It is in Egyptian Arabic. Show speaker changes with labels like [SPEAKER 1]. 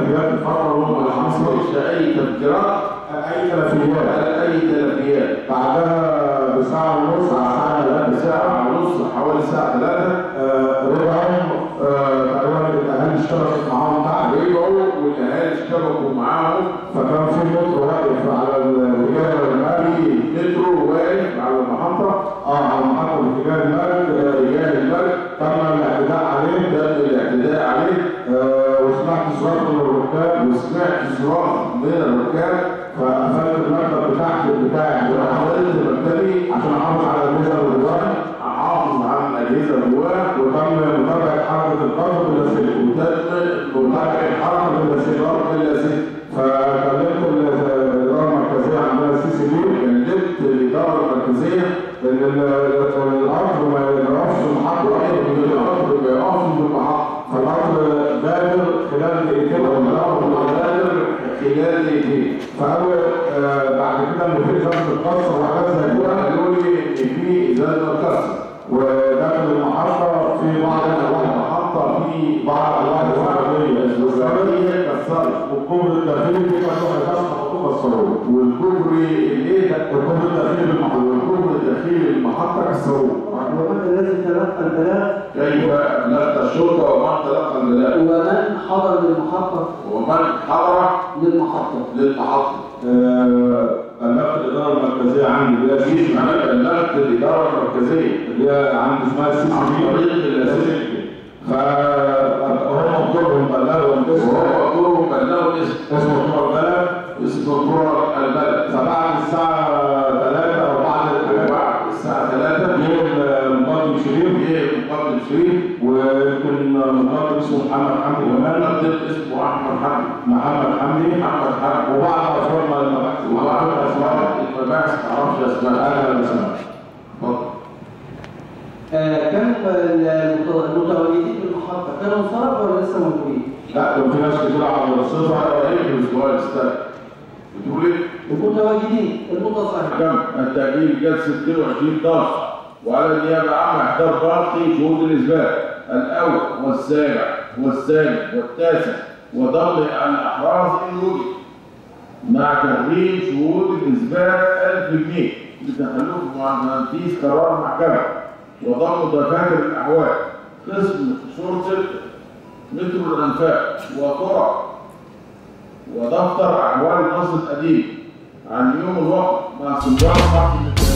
[SPEAKER 1] تلفيات الفتره
[SPEAKER 2] وما
[SPEAKER 1] الوسطى
[SPEAKER 2] حصلش اي تفجيرات
[SPEAKER 1] اي تلفيات
[SPEAKER 2] ولا اي تلفيات
[SPEAKER 1] بعدها بساعه ونص على الساعه 3
[SPEAKER 2] ساعه ونص حوالي الساعه 3
[SPEAKER 1] رجعوا آه، تقريبا الاهالي اشتركت معاهم تحت
[SPEAKER 2] رجعوا والاهالي اشتبكوا معاهم
[SPEAKER 1] فكان في متر واقف على الاتجاه المالي
[SPEAKER 2] مترو واقف على المحطه
[SPEAKER 1] اه على محطه الاتجاه المالي
[SPEAKER 2] اتجاه الملك
[SPEAKER 1] تم الاعتداء عليه
[SPEAKER 2] تم الاعتداء عليه
[SPEAKER 1] آه، وسمعت صراخ من الركاب
[SPEAKER 2] وسمعت صراخ من الركاب
[SPEAKER 1] فقفلت المكتب بتاعتي بتاعي
[SPEAKER 2] وحاولت مكتبي
[SPEAKER 1] عشان احافظ على الميزه الوظيفي
[SPEAKER 2] احافظ على الاجهزه جواه
[SPEAKER 1] وتم متابعه حركه القذف اللاسلكي
[SPEAKER 2] وتم متابعه
[SPEAKER 1] حركه اللاسلكي
[SPEAKER 2] ضرب اللاسلكي
[SPEAKER 1] فكلمت الاداره المركزيه عندنا السي سي بي
[SPEAKER 2] كلمت الاداره المركزيه
[SPEAKER 1] ان ال- القطر ما يقفش في محطه واحده
[SPEAKER 2] ان القطر ما يقفش في المحطه
[SPEAKER 1] فالقطر بادر خلال دقيقتين او
[SPEAKER 2] والقطر
[SPEAKER 1] ثلاثه
[SPEAKER 2] غادر خلال دقيقتين
[SPEAKER 1] فقالوا آه، بعد كده ان في ازازه بتتكسر وحاجات زي كده
[SPEAKER 2] قالوا لي ان في ازازه مكسر
[SPEAKER 1] وداخل المحطه في بعض الالواح
[SPEAKER 2] المحطه في
[SPEAKER 1] بعض الالواح الزجاجيه
[SPEAKER 2] الزجاجيه اتكسرت
[SPEAKER 1] والكوبري الداخلي في مجموعه ازاز خبطوه كسروه
[SPEAKER 2] والكوبري الليله
[SPEAKER 1] والكوبري الداخلي بالمحطه
[SPEAKER 2] والكوبري الداخلي للمحطه كسروه
[SPEAKER 3] ومن الذي تلقى البلاغ
[SPEAKER 2] كيف بلغت الشرطه ومن تلقى البلاغ
[SPEAKER 3] ومن حضر للمحطة
[SPEAKER 2] ومن حضر
[SPEAKER 3] للمحطة
[SPEAKER 2] للمحطه
[SPEAKER 1] آه، بلغت الاداره المركزيه عندي اللي هي السي سي
[SPEAKER 2] انا بلغت الاداره المركزيه
[SPEAKER 1] اللي هي عندي اسمها السي سي
[SPEAKER 2] عن
[SPEAKER 1] بي
[SPEAKER 2] طريق اللاسلكي
[SPEAKER 1] فهم دورهم بلغوا الاسم
[SPEAKER 2] وهو دوره بلغوا اسم
[SPEAKER 1] اسمه طول البلد
[SPEAKER 2] اسم القرى البلد
[SPEAKER 1] فبعد الساعه 3 او بعد الحاجات
[SPEAKER 2] وبعد الساعه 3
[SPEAKER 1] جه المقدم شريف
[SPEAKER 2] جه مقدم شريف
[SPEAKER 1] ويمكن مقدم اسمه محمد حمدي كمان
[SPEAKER 2] ومقدم اسمه احمد حمدي
[SPEAKER 1] محمد حمدي
[SPEAKER 2] محمد حمدي
[SPEAKER 1] وبعض افراد ما المباحث
[SPEAKER 2] وبعض
[SPEAKER 1] وبعض
[SPEAKER 2] اسماء
[SPEAKER 1] الاسماء
[SPEAKER 2] المباحث ما اعرفش اسمائها
[SPEAKER 1] اهلا وسهلا
[SPEAKER 2] اتفضل.
[SPEAKER 3] آه، كانوا المت- المتواجدين في المحطة كانوا انصرفوا ولا لسه موجودين؟
[SPEAKER 1] لا كان في ناس كتير على الرصيف
[SPEAKER 2] انا رايك في الاسبوع الاستاذ بتقول ايه؟
[SPEAKER 3] المتواجدين المتصرفين
[SPEAKER 2] حكم التأجيل جلسة 22 طرف وعلى النيابة العامة إحضار باقي شهود الإثبات الأول والسابع والثامن والتاسع وضم الأحراز إن وجد مع تغريم شهود الإثبات 1000 جنيه لتخلف مع تنفيذ قرار المحكمة وضم دفاتر الأحوال قسم شرطة مترو الأنفاق وطرق ودفتر أحوال النصر القديم عن يوم الوقت مع استمرار بحث الاتهام